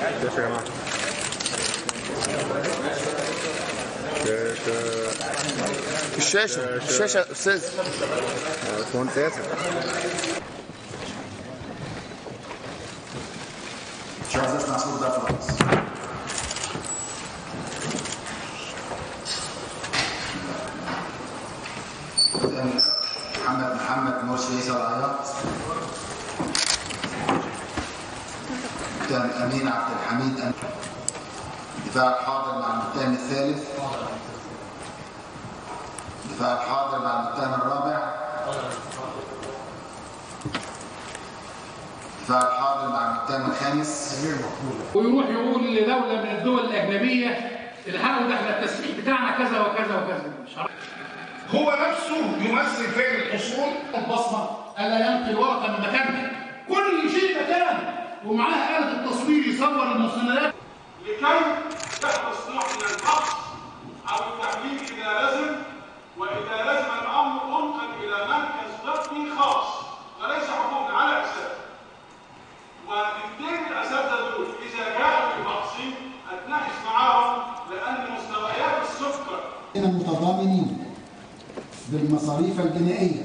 شاشة يا جماعة شاشة الشاشة الشاشة يا أستاذ يا باشمهندس ياسر مش عايز اسمع صوت ده خالص محمد محمد مرسي عيسى العياط متهم امين عبد الحميد أمين. دفاع الحاضر مع المتهم الثالث دفاع الحاضر مع المتهم الرابع دفاع الحاضر مع المتهم الخامس ويروح يقول لدولة من الدول الأجنبية الحقوا ده احنا التسليح بتاعنا كذا وكذا وكذا مش عارف. هو نفسه يمثل فعل الحصول البصمة ألا ينقل ورقة من مكانها كل شيء مكان ومعاها آلة التصوير يصور المستندات لكي تحدث نوع من الفحص او التحليل اذا لزم واذا لزم الامر انقل الى مركز طبي خاص وليس حكومي على اساس والاثنين الاساتذه دول اذا جاءوا لفحص اتناقش معاهم لان مستويات السكر متضامنين بالمصاريف الجنائية